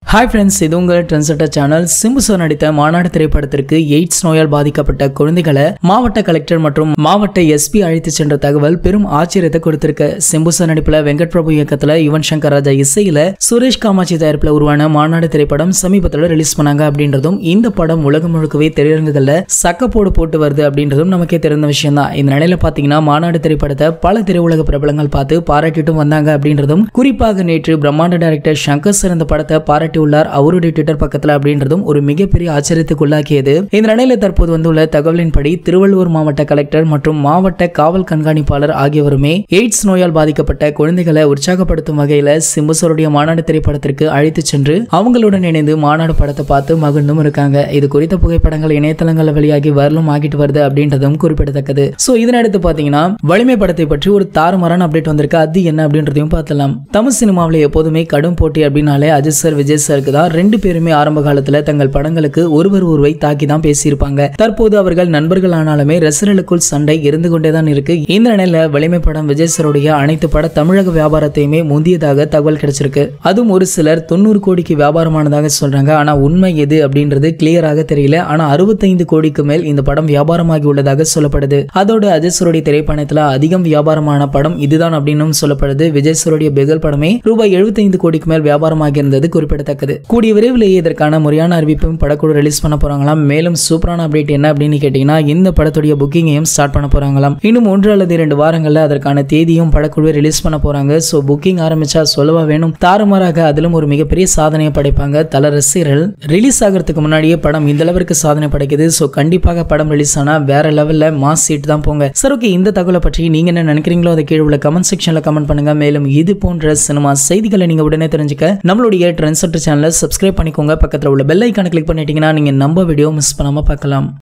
hi friends இது உங்கள் ட்ரெண்ட்செட்டர் channel Simbu sir நடித்த மாநாடு திரைப்படத்திற்கு எய்ட்ஸ் நோயால் பாதிக்கப்பட்ட குழந்தைகளை மாவட்ட கலெக்டர் மற்றும் மாவட்ட எஸ்பி அழைத்து சென்ற தகவல் பெரும் ஆச்சரியத்தை கொடுத்திருக்கு சிம்பு சார் நடிப்புல வெங்கட் பிரபு இயக்கத்துல யுவன் சங்கர் ராஜா இசையில சுரேஷ் காமாட்சி தயாரிப்புல உருவான மாநாடு திரைப்படம் சமீபத்தில் ரிலீஸ் பண்ணாங்க அப்படின்றதும் இந்த படம் உலகம் முழுக்கவே திரையரங்குகள்ல சக்கப்போடு போட்டு வருது அப்படின்றதும் நமக்கே தெரிந்த விஷயம் தான் இந்த நிலையில பாத்தீங்கன்னா மாநாடு திரைப்படத்தை பல திரையுலக பிரபலங்கள் பார்த்து பாராட்டிட்டும் வந்தாங்க அப்படின்றதும் குறிப்பாக நேற்று பிரம்மாண்ட டைரக்டர் சங்கர் சார் இந்த படத்தை பாராட்டி உள்ளார் அவருடைய ட்விட்டர் பக்கத்துல அப்படின்றதும் ஒரு மிகப்பெரிய ஆச்சரியத்துக்குள்ளாக்கியது இந்த நிலையில தற்போது வந்துள்ள தகவலின்படி திருவள்ளூர் மாவட்ட கலெக்டர் மற்றும் மாவட்ட காவல் கண்காணிப்பாளர் ஆகியோருமே எய்ட்ஸ் நோயால் பாதிக்கப்பட்ட குழந்தைகளை உற்சாகப்படுத்தும் வகையில சிம்புசருடைய மாநாடு திரைப்படத்திற்கு அழைத்து சென்று அவங்களுடன் இணைந்து மாநாடு படத்தை பார்த்து மகிழ்ந்தும் இருக்காங்க இது குறித்த புகைப்படங்கள் இணையதளங்கள்ல வெளியாகி வரலும் ஆகிட்டு வருது அப்படின்றதும் குறிப்பிடத்தக்கது சோ இதனடுத்து பாத்தீங்கன்னா வலிமை படத்தை பற்றி ஒரு தாறுமாறான அப்டேட் வந்திருக்கு அது என்ன அப்படின்றதையும் பார்த்தலாம் தமிழ் சினிமாவில் எப்போதுமே கடும் போட்டி அப்படின்னாலே அஜித் சார் விஜய் சாருக்கு தான் ரெண்டு பேருமே ஆரம்ப காலத்துல தங்கள் படங்களுக்கு ஒருவர் ஒருவை தாக்கி தான் பேசியிருப்பாங்க தற்போது அவர்கள் நண்பர்கள் ஆனாலுமே ரசிகர்களுக்குள் சண்டை இருந்து கொண்டே தான் இருக்கு இந்த நிலையில வலிமை படம் விஜய் சாருடைய அனைத்து பட தமிழக வியாபாரத்தையுமே முந்தியதாக தகவல் கிடைச்சிருக்கு அதுவும் ஒரு சிலர் தொண்ணூறு கோடிக்கு வியாபாரமானதாக சொல்றாங்க ஆனா உண்மை எது அப்படின்றது கிளியராக தெரியல ஆனா அறுபத்தைந்து கோடிக்கு மேல் இந்த படம் வியாபாரமாகி உள்ளதாக சொல்லப்படுது அதோட அஜய் சாருடைய திரைப்படத்துல அதிகம் வியாபாரமான படம் இதுதான் அப்படின்னு சொல்லப்படுது விஜய் சாருடைய பெகல் படமே ரூபாய் 75 கோடிக்கு மேல் வியாபாரமாகி இருந்தது குறிப்பிடத்தக்கது கூடிய விரைவிலேயே இதற்கான முறையான அறிவிப்பும் படக்குழு ரிலீஸ் பண்ண போறாங்களாம் மேலும் சூப்பரான அப்டேட் என்ன அப்படின்னு கேட்டீங்கன்னா இந்த படத்துடைய புக்கிங்கையும் ஸ்டார்ட் பண்ண போறாங்களாம் இன்னும் ஒன்று அல்லது இரண்டு வாரங்கள்ல அதற்கான தேதியும் படக்குழு ரிலீஸ் பண்ண போறாங்க ஸோ புக்கிங் ஆரம்பிச்சா சொல்லவா வேணும் தாறுமாறாக அதிலும் ஒரு மிகப்பெரிய சாதனையை படைப்பாங்க தல ரசிகர்கள் ரிலீஸ் ஆகிறதுக்கு முன்னாடியே படம் இந்த அளவிற்கு சாதனை படைக்குது ஸோ கண்டிப்பாக படம் ரிலீஸ் ஆனா வேற லெவல்ல மாஸ் சீட் தான் போங்க சார் ஓகே இந்த தகவலை பற்றி நீங்க என்ன நினைக்கிறீங்களோ அதை கீழே உள்ள கமெண்ட் செக்ஷன்ல கமெண்ட் பண்ணுங்க மேலும் இது போன்ற சினிமா செய்திகளை நீங்க உடனே தெரிஞ்சுக்க நம்மளுடைய ட்ரெண்ட் சேனலை சப்ஸ்கிரைப் பண்ணிக்கோங்க பக்கத்தில் உள்ள பெல் ஐக்கானை கிளிக் பண்ணிட்டீங்கன்னா நீங்க நம்ம வீடியோ மிஸ் பண்ணாம பார்க்கலாம்